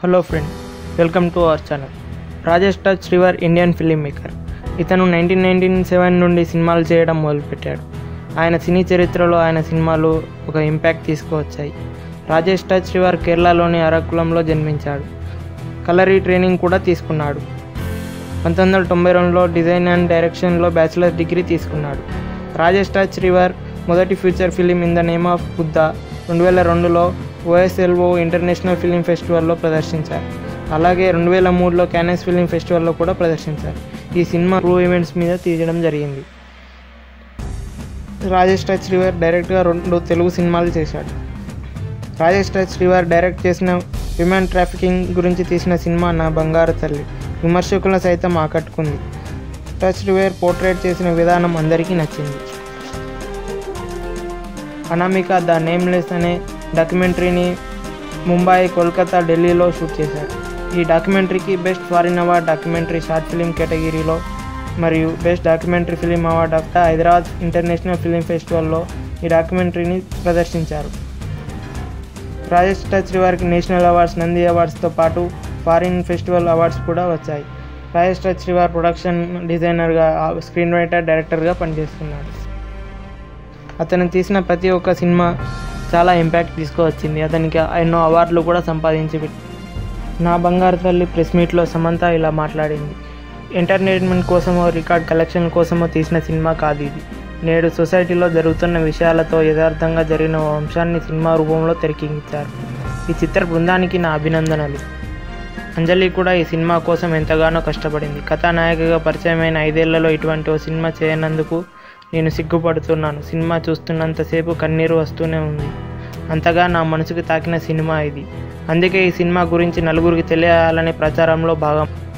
hello friend welcome to our channel Rajesh Touchriver Indian filmmaker ఇతను nineteen ninety seven నుండి సినిమాలు చేయడం మొదలుపెట్టాడు ఆయన సినీ చరిత్రలో ఆయన సినిమాలు ఒక ఇంపాక్ట్ తీసుకువచ్చాయి రాజేష్ టచ్ రివర్ కేరళలోని అరకులంలో జన్మించాడు కలరీ ట్రైనింగ్ కూడా తీసుకున్నాడు పంతొమ్మిది వందల తొంభై రెండులో డిజైన్ అండ్ డైరెక్షన్లో బ్యాచిలర్ డిగ్రీ తీసుకున్నాడు రాజేష్ టచ్ రివర్ మొదటి feature film in the name of Buddha రెండు వేల రెండులో ఓఎస్ఎల్ఓ ఇంటర్నేషనల్ ఫిలిం ఫెస్టివల్లో ప్రదర్శించారు అలాగే రెండు వేల మూడులో క్యానెస్ ఫిలిం ఫెస్టివల్లో కూడా ప్రదర్శించారు ఈ సినిమా ట్రూ ఈవెంట్స్ మీద తీయడం జరిగింది రాజేష్ టచ్ రివర్ డైరెక్ట్గా రెండు తెలుగు సినిమాలు చేశాడు రాజేష్ టచ్ రివర్ డైరెక్ట్ చేసిన హ్యూమన్ ట్రాఫికింగ్ గురించి తీసిన సినిమా నా బంగారు తల్లి విమర్శకులను సైతం ఆకట్టుకుంది టచ్ రివర్ పోర్ట్రేట్ చేసిన విధానం అందరికీ నచ్చింది అనామిక ద నేమ్లెస్ అనే డాక్యుమెంటరీని ముంబై కోల్కతా ఢిల్లీలో షూట్ చేశారు ఈ డాక్యుమెంటరీకి best foreign award documentary short film కేటగిరీలో మరియు best documentary film award of the Hyderabad international film ఫెస్టివల్లో ఈ డాక్యుమెంటరీని ప్రదర్శించారు రాజేష్ టచ్ రివర్కి నేషనల్ అవార్డ్స్ నంది అవార్డ్స్తో పాటు ఫారిన్ ఫెస్టివల్ అవార్డ్స్ కూడా వచ్చాయి రాజేష్ టచ్ రివర్ ప్రొడక్షన్ డిజైనర్గా స్క్రీన్ రైటర్ డైరెక్టర్గా పనిచేస్తున్నాడు అతను తీసిన ప్రతి ఒక్క సినిమా చాలా ఇంపాక్ట్ తీసుకువచ్చింది అతనికి ఎన్నో అవార్డులు కూడా సంపాదించి పెట్టి నా బంగారు తల్లి ప్రెస్ మీట్లో సమంత ఇలా మాట్లాడింది ఎంటర్టైన్మెంట్ కోసమో రికార్డ్ కలెక్షన్ కోసమో తీసిన సినిమా కాదు ఇది నేడు సొసైటీలో జరుగుతున్న విషయాలతో యథార్థంగా జరిగిన ఓ అంశాన్ని సినిమా రూపంలో తెరకెక్కించారు ఈ చిత్ర బృందానికి నా అభినందనలు అంజలి కూడా ఈ సినిమా కోసం ఎంతగానో కష్టపడింది కథానాయికగా పరిచయమైన ఐదేళ్లలో ఇటువంటి ఓ సినిమా చేయనందుకు నేను సిగ్గుపడుతున్నాను సినిమా చూస్తున్నంతసేపు కన్నీరు వస్తూనే ఉంది అంతగా నా మనసుకు తాకిన సినిమా ఇది అందుకే ఈ సినిమా గురించి నలుగురికి తెలియాలనే ప్రచారంలో భాగం